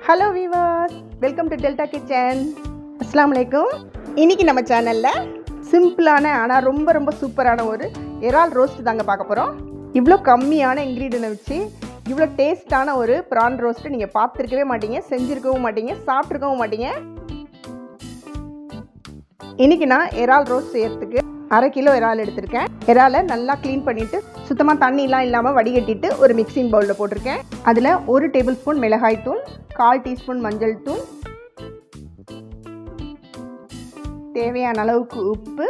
hello viewers welcome to Delta Kitchen அஸ்ஸலாமு அலைக்கும் இன்னைக்கு நம்ம சேனலில் சிம்பிளான ஆனால் ரொம்ப ரொம்ப சூப்பரான ஒரு இறால் ரோஸ்ட் தாங்க பார்க்க போகிறோம் இவ்வளோ கம்மியான இன்க்ரீடியனை வச்சு இவ்வளோ டேஸ்டான ஒரு ப்ரான் ரோஸ்ட்டு நீங்கள் பார்த்துருக்கவே மாட்டீங்க செஞ்சுருக்கவும் மாட்டீங்க சாப்பிட்ருக்கவும் மாட்டீங்க இன்னைக்கு நான் இறால் ரோஸ்ட் செய்யறதுக்கு அரை கிலோ இறால் எடுத்திருக்கேன் இறாலை நல்லா க்ளீன் பண்ணிவிட்டு சுத்தமாக தண்ணிலாம் இல்லாமல் வடிகட்டிட்டு ஒரு மிக்சிங் பவுலில் போட்டிருக்கேன் அதில் ஒரு டேபிள் ஸ்பூன் மிளகாய் தூள் கால் டீஸ்பூன் மஞ்சள் தூள் தேவையான அளவுக்கு உப்பு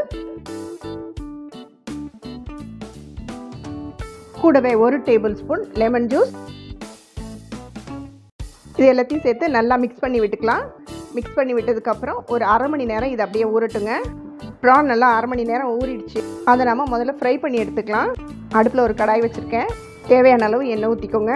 கூடவே ஒரு டேபிள் ஸ்பூன் லெமன் ஜூஸ் இது எல்லாத்தையும் சேர்த்து நல்லா மிக்ஸ் பண்ணி விட்டுக்கலாம் மிக்ஸ் பண்ணி விட்டதுக்கப்புறம் ஒரு அரை மணி நேரம் இதை அப்படியே ஊறட்டுங்க ப்ரான் நல்லா அரை மணி நேரம் ஊறிடுச்சு அதை நம்ம முதல்ல ஃப்ரை பண்ணி எடுத்துக்கலாம் அடுப்பில் ஒரு கடாய் வச்சுருக்கேன் தேவையான அளவு எண்ணெய் ஊற்றிக்கோங்க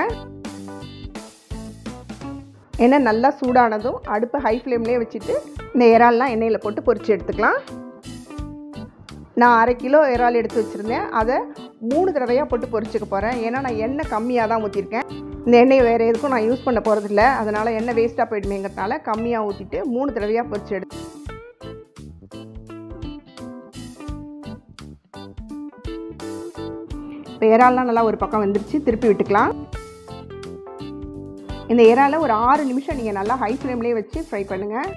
எண்ணெய் நல்லா சூடானதும் அடுப்பை ஹை ஃப்ளேம்லேயே வச்சுட்டு இந்த இறால்லாம் எண்ணெயில் போட்டு பொரிச்சு எடுத்துக்கலாம் நான் அரை கிலோ இறால் எடுத்து வச்சுருந்தேன் அதை மூணு தடவையாக போட்டு பொரிச்சுக்க போகிறேன் ஏன்னா நான் எண்ணெய் கம்மியாக தான் ஊற்றிருக்கேன் இந்த எண்ணெய் வேறு எதுக்கும் நான் யூஸ் பண்ண போகிறதில்ல அதனால் எண்ணெய் வேஸ்ட்டாக போயிடுமேங்கிறதுனால கம்மியாக ஊற்றிட்டு மூணு தடவையாக பொரிச்சு எடுத்து இப்போ இறால்லாம் நல்லா ஒரு பக்கம் வந்துருச்சு திருப்பி விட்டுக்கலாம் இந்த இறாலை ஒரு ஆறு நிமிஷம் நீங்கள் நல்லா ஹை ஃப்ளேம்லேயே வச்சு ஃப்ரை பண்ணுங்கள்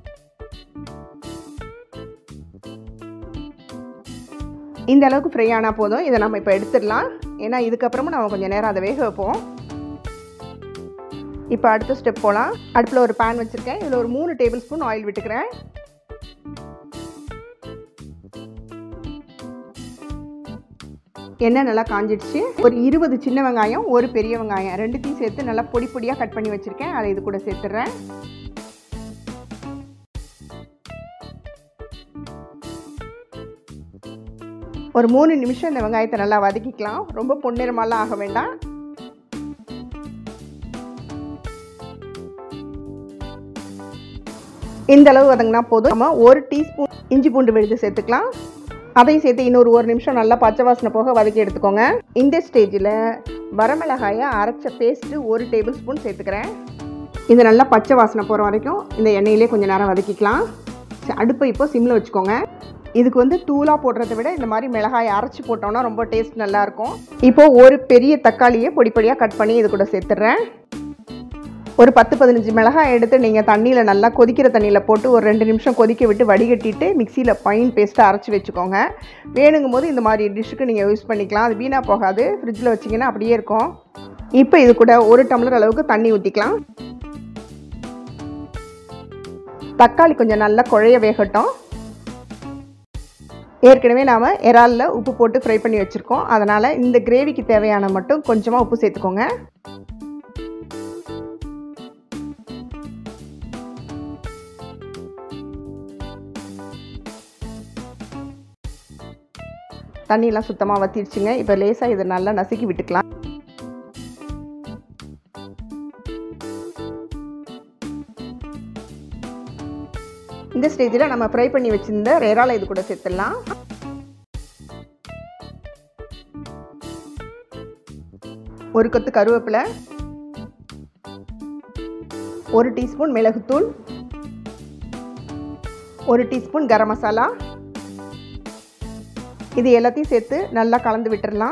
இந்த அளவுக்கு ஃப்ரை ஆனால் போதும் இதை நம்ம இப்போ எடுத்துடலாம் ஏன்னா இதுக்கப்புறமும் நம்ம கொஞ்சம் நேரம் அதை வேக வைப்போம் இப்போ அடுத்த ஸ்டெப் போகலாம் அடுப்பில் ஒரு பேன் வச்சுருக்கேன் இதில் ஒரு மூணு டேபிள் ஸ்பூன் ஆயில் விட்டுக்கிறேன் எண்ணெய் நல்லா காஞ்சிடுச்சு ஒரு இருபது சின்ன வெங்காயம் ஒரு பெரிய வெங்காயம் ரெண்டுத்தையும் சேர்த்து நல்லா பொடி பொடியாக கட் பண்ணி வச்சுருக்கேன் அதை இது கூட சேர்த்துட்றேன் ஒரு மூணு நிமிஷம் இந்த வெங்காயத்தை நல்லா வதக்கிக்கலாம் ரொம்ப பொன்னிறமாலாம் ஆக வேண்டாம் இந்த அளவு வதங்கினா போதும் நம்ம ஒரு டீஸ்பூன் இஞ்சி பூண்டு விழுது சேர்த்துக்கலாம் அதையும் சேர்த்து இன்னொரு ஒரு நிமிஷம் நல்லா பச்சை வாசனை போக வதக்கி எடுத்துக்கோங்க இந்த ஸ்டேஜில் வரமிளகாயை அரைச்ச பேஸ்ட்டு ஒரு டேபிள் ஸ்பூன் சேர்த்துக்கிறேன் இது நல்லா பச்சை வாசனை போகிற வரைக்கும் இந்த எண்ணெயிலே கொஞ்சம் நேரம் வதக்கிக்கலாம் அடுப்பை இப்போ சிம்மில் வச்சுக்கோங்க இதுக்கு வந்து தூளாக போடுறத விட இந்த மாதிரி மிளகாயை அரைச்சி போட்டோம்னா ரொம்ப டேஸ்ட் நல்லாயிருக்கும் இப்போது ஒரு பெரிய தக்காளியை பொடி பொடியாக கட் பண்ணி இது கூட சேர்த்துட்றேன் ஒரு பத்து பதினஞ்சு மிளகாய் எடுத்து நீங்கள் தண்ணியில் நல்லா கொதிக்கிற தண்ணியில் போட்டு ஒரு ரெண்டு நிமிஷம் கொதிக்க விட்டு வடிகட்டிட்டு மிக்சியில் ஃபைன் பேஸ்ட்டாக அரைச்சி வச்சுக்கோங்க வேணுங்கும் போது இந்த மாதிரி டிஷ்ஷுக்கு நீங்கள் யூஸ் பண்ணிக்கலாம் அது வீணாக போகாது ஃப்ரிட்ஜில் வச்சிங்கன்னா அப்படியே இருக்கும் இப்போ இது கூட ஒரு டம்ளர் அளவுக்கு தண்ணி ஊற்றிக்கலாம் தக்காளி கொஞ்சம் நல்லா குழைய வேகட்டும் ஏற்கனவே நாம் இறாலில் உப்பு போட்டு ஃப்ரை பண்ணி வச்சுருக்கோம் அதனால் இந்த கிரேவிக்கு தேவையான மட்டும் கொஞ்சமாக உப்பு சேர்த்துக்கோங்க தண்ணியெலாம் சுத்தமாக வற்றிடுச்சுங்க இப்போ லேசாக இதை நல்லா நசுக்கி விட்டுக்கலாம் இந்த ஸ்டேஜில் நம்ம ஃப்ரை பண்ணி வச்சுருந்த இறாலை இது கூட சேர்த்துடலாம் ஒரு கொத்து கருவேப்பிலை ஒரு டீஸ்பூன் மிளகுத்தூள் ஒரு டீஸ்பூன் கரம் மசாலா இது எல்லாத்தையும் சேர்த்து நல்லா கலந்து விட்டுடலாம்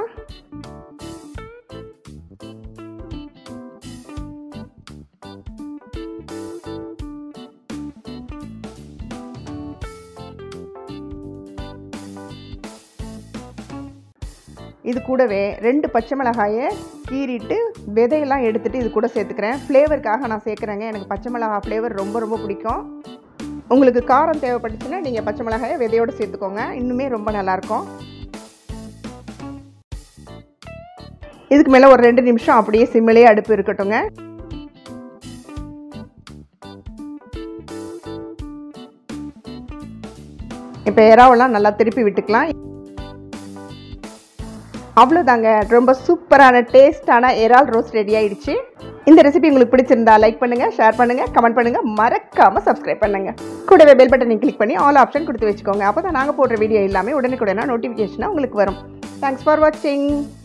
இது கூடவே ரெண்டு பச்சை மிளகாயை கீறிட்டு விதையெல்லாம் எடுத்துகிட்டு இது கூட சேர்த்துக்கிறேன் ஃப்ளேவருக்காக நான் சேர்க்குறேங்க எனக்கு பச்சை மிளகாய் ஃப்ளேவர் ரொம்ப ரொம்ப பிடிக்கும் உங்களுக்கு காரம் தேவைப்பட்டுச்சுன்னா நீங்கள் பச்சை மிளகாயை விதையோடு சேர்த்துக்கோங்க இன்னுமே ரொம்ப நல்லாயிருக்கும் இதுக்கு மேலே ஒரு ரெண்டு நிமிஷம் அப்படியே சிம்மிலே அடுப்பு இருக்கட்டுங்க இப்போ எறாவெல்லாம் நல்லா திருப்பி விட்டுக்கலாம் அவ்வளோதாங்க ரொம்ப சூப்பரான டேஸ்டான இறால் ரோஸ்ட் ரெடி ஆயிடுச்சு இந்த ரெசிபி உங்களுக்கு பிடிச்சிருந்தா லைக் பண்ணுங்க ஷேர் பண்ணுங்க கமெண்ட் பண்ணுங்க மறக்காம சப்ஸ்கிரைப் பண்ணுங்க கூடவே பெல் பட்டனை கிளிக் பண்ணி ஆல் ஆப்ஷன் கொடுத்து வச்சுக்கோங்க அப்போ தான் நாங்கள் போடுற வீடியோ எல்லாமே உடனுக்குடனே நோட்டிஃபிகேஷனாக உங்களுக்கு வரும் தேங்க்ஸ் ஃபார் வாட்சிங்